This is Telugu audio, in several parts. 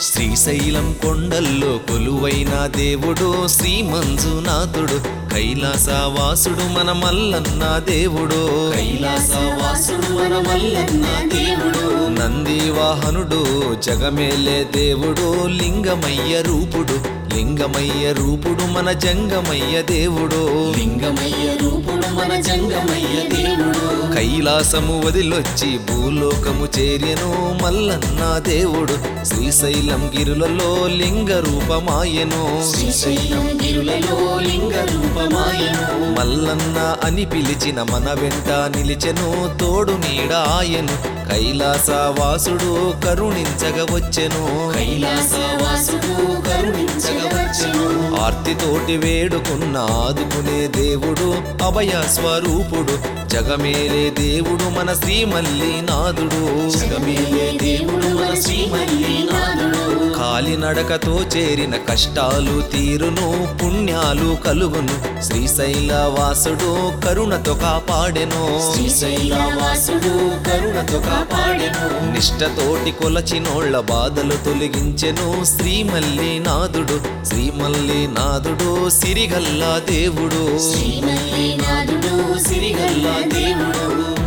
శ్రీశైలం కొండల్లో కొలువైన దేవుడు శ్రీ మంజునాథుడు కైలాసవాసుడు మన మల్లన్న దేవుడు కైలాసవాసుడు మన మల్లన్న దేవుడు నంది వాహనుడు జగమేలే దేవుడు లింగమయ్య రూపుడు లింగమయ్య రూపుడు మన జంగమయ్య దేవుడు లింగమయ్య రూపుడు మన జంగమయ్య దేవుడు కైలాసము వదిలొచ్చి భూలోకము చేర్యను మల్లన్న దేవుడు శ్రీశైలం గిరులలో లింగ రూపమాయను శ్రీశైలం గిరులలో లింగ రూపమాయను మల్లన్న అని పిలిచిన మన వెంట నిలిచెను తోడు నీడ ఆయను కైలాసవాసుడు కరుణించగ వచ్చెను కైలాసవాసుడు కరుణించగవచ్చును ఆర్తితోటి వేడుకున్న ఆదుకునే దేవుడు అభయ స్వరూపుడు జగమేలే దేవుడు మన శ్రీమల్లినాథుడు జగమేలే దేవుడు మన శ్రీమల్లినాథుడు కాలినడకతో చేరిన కష్టాలు తీరును పుణ్యాలు కలుగును శ్రీశైల వాసుడు కరుణతో కాపాడెను శ్రీశైలవాసుడు కరుణతో కాపాడెను నిష్టతోటి కొలచినోళ్ల బాధలు తొలగించెను శ్రీమల్లినాథుడు శ్రీమల్లినాథుడు సిరిగల్లా దేవుడు శ్రీమల్లినాథుడు సిరిగల్లా దేవుడు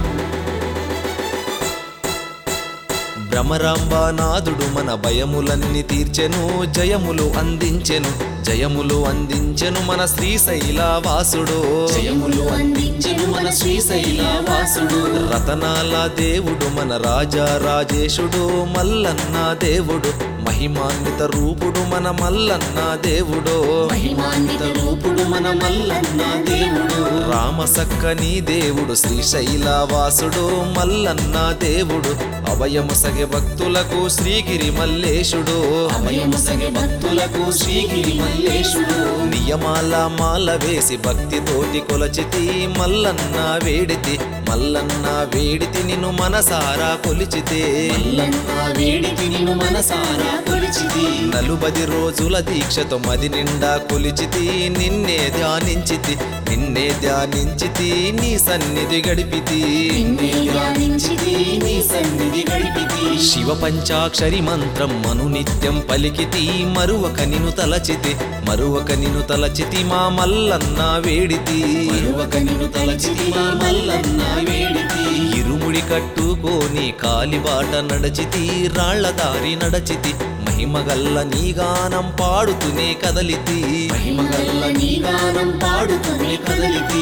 భ్రమరాంబానాథుడు మన భయములన్నీ తీర్చెను జయములు అందించెను జయములు అందించెను మన శ్రీశైల వాసుడు జయములు అందించెను మన శ్రీశైలవాసుడు రతనాల దేవుడు మన రాజా రాజేశుడు మల్లన్న దేవుడు మహిమాన్విత రూపుడు మన మల్లన్న దేవుడు మహిమాన్విత రూపుడు మన మల్లన్న దేవుడు రామసక్కని దేవుడు శ్రీశైల వాసుడు మల్లన్న దేవుడు అభయము సగె భక్తులకు శ్రీగిరి మల్లేశుడు అభయము సగె భక్తులకు శ్రీగిరి మల్లేశుడు నియమాల మాల వేసి భక్తితోటి కొలచితి మల్లన్న వేడితి మల్లన్న వేడితి నిన్ను మనసారా కొలిచితే మల్లన్న వేడికి నిన్ను మనసారా కొలిచితి నలుబది రోజుల దీక్షతో మది నిండా కొలిచితి నిన్నే ధ్యానించితి నిన్నే ధ్యానించితి నీ సన్నిధి గడిపితి నిన్నే ధ్యానించితి నీ సన్నిధి గడిపితి శివ పంచాక్షరి మంత్రం మను నిత్యం పలికితి మరువక నిను తలచితి మరువక నిను తలచితి మా మల్లన్న వేడితి మరువక నిన్ను తలచితి మా మల్లన్న వేడితి ఇరుముడి కట్టుకోని కాలిబాట నడచితి రాళ్ల దారి నడచితి మహిమగల్ల నీ గానం పాడుతూనే కదలితి మహిమగల్ల నీ గానం పాడుతూనే కదలితి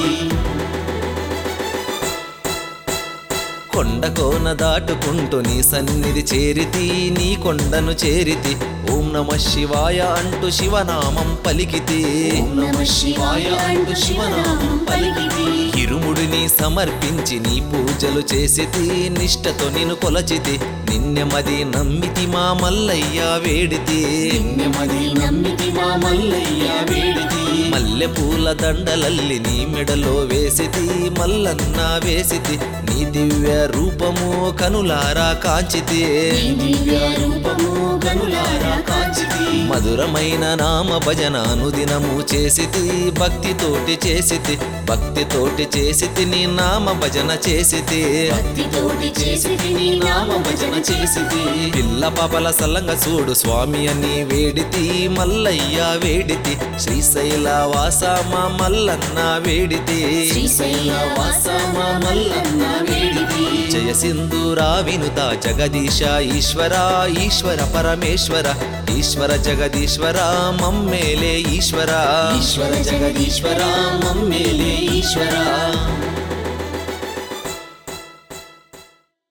కొండ కోన దాటుకుంటూ నీ సన్నిధి చేరితి నీ కొండను చేరితి ఓం నమ శివాయ అంటూ శివనామం పలికితి ఓం నమ శివాయ అంటూ శివనామం పలికితి ఇరుముడిని సమర్పించి నీ పూజలు చేసితి నిష్టతో నిన్ను కొలచితి నిన్నెమది నమ్మితి మా మల్లయ్య వేడితి నిన్నెమది నమ్మితి మా మల్లయ్య వేడితి మల్లె పూల దండలల్లి నీ మెడలో వేసితి మల్లన్న వేసితి నీ దివ్య రూపము కనులారా కాంచితి నీ దివ్య రూపము కనులారా కాంచితి మధురమైన నామ భజన అనుదినము చేసితి భక్తితోటి చేసితి భక్తితోటి చేసితి నీ నామ భజన చేసితి భక్తితోటి చేసితి నీ నామ భజన చేసితి పిల్ల పాపల సల్లంగ చూడు స్వామి అని వేడితి మల్లయ్య వేడితి శ్రీశైల వాస మా మల్లన్న వేడితి శ్రీశైల వాస మా మల్లన్న వేడితి జయ సింధూరా వినుత జగదీశ ఈశ్వర ఈశ్వర పరమేశ్వర ఈశ్వర జగదీశ్వర మమ్మేలే ఈశ్వర ఈశ్వర జగదీశ్వర మమ్మేలే ఈశ్వర